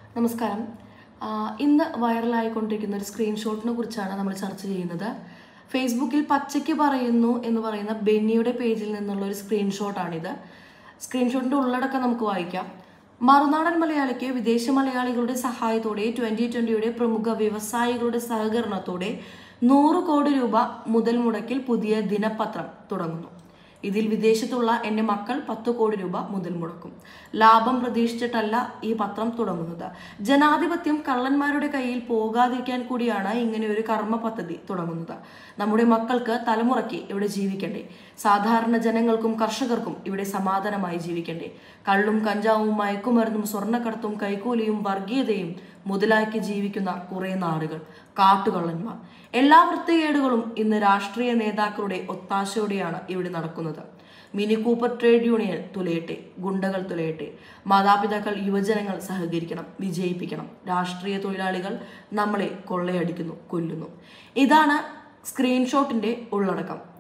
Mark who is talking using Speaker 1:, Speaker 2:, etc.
Speaker 1: നമസ്കാരം ആ, ഇന്ന് വൈറലായിക്കൊണ്ടിരിക്കുന്ന ഒരു സ്ക്രീൻഷോട്ടിനെ കുറിച്ചാണ് നമ്മൾ ചർച്ച ചെയ്യുന്നത് ഫേസ്ബുക്കിൽ പച്ചയ്ക്ക് പറയുന്നു എന്ന് പറയുന്ന ബെന്നിയുടെ പേജിൽ നിന്നുള്ള ഒരു സ്ക്രീൻഷോട്ടാണിത് സ്ക്രീൻഷോട്ടിന്റെ ഉള്ളടക്കം നമുക്ക് വായിക്കാം മറുനാടൻ മലയാളിക്ക് വിദേശ മലയാളികളുടെ സഹായത്തോടെ ട്വന്റി ട്വന്റിയുടെ പ്രമുഖ വ്യവസായികളുടെ സഹകരണത്തോടെ നൂറ് കോടി രൂപ മുതൽ മുടക്കിൽ പുതിയ ദിനപത്രം തുടങ്ങുന്നു ഇതിൽ വിദേശത്തുള്ള എൻ്റെ മക്കൾ പത്ത് കോടി രൂപ മുതൽ മുടക്കും ലാഭം പ്രതീക്ഷിച്ചിട്ടല്ല ഈ പത്രം തുടങ്ങുന്നത് ജനാധിപത്യം കള്ളന്മാരുടെ കയ്യിൽ പോകാതിരിക്കാൻ കൂടിയാണ് ഇങ്ങനെ ഒരു കർമ്മ പദ്ധതി തുടങ്ങുന്നത് നമ്മുടെ മക്കൾക്ക് തലമുറയ്ക്ക് ഇവിടെ ജീവിക്കണ്ടേ സാധാരണ ജനങ്ങൾക്കും കർഷകർക്കും ഇവിടെ സമാധാനമായി ജീവിക്കണ്ടേ കള്ളും കഞ്ചാവും മയക്കുമരുന്നും സ്വർണ്ണക്കടത്തും കൈക്കൂലിയും വർഗീയതയും മുതലാക്കി ജീവിക്കുന്ന കുറെ നാടുകൾ കാട്ടുകള്ളന്മാർ എല്ലാ വൃത്തികേടുകളും ഇന്ന് രാഷ്ട്രീയ നേതാക്കളുടെ ഒത്താശയോടെയാണ് ഇവിടെ നടക്കുന്നത് മിനി കൂപ്പർ ട്രേഡ് യൂണിയൻ തുലയട്ടെ ഗുണ്ടകൾ തുലയട്ടെ മാതാപിതാക്കൾ യുവജനങ്ങൾ സഹകരിക്കണം വിജയിപ്പിക്കണം രാഷ്ട്രീയ തൊഴിലാളികൾ നമ്മളെ കൊള്ളയടിക്കുന്നു കൊല്ലുന്നു ഇതാണ് സ്ക്രീൻഷോട്ടിന്റെ ഉള്ളടക്കം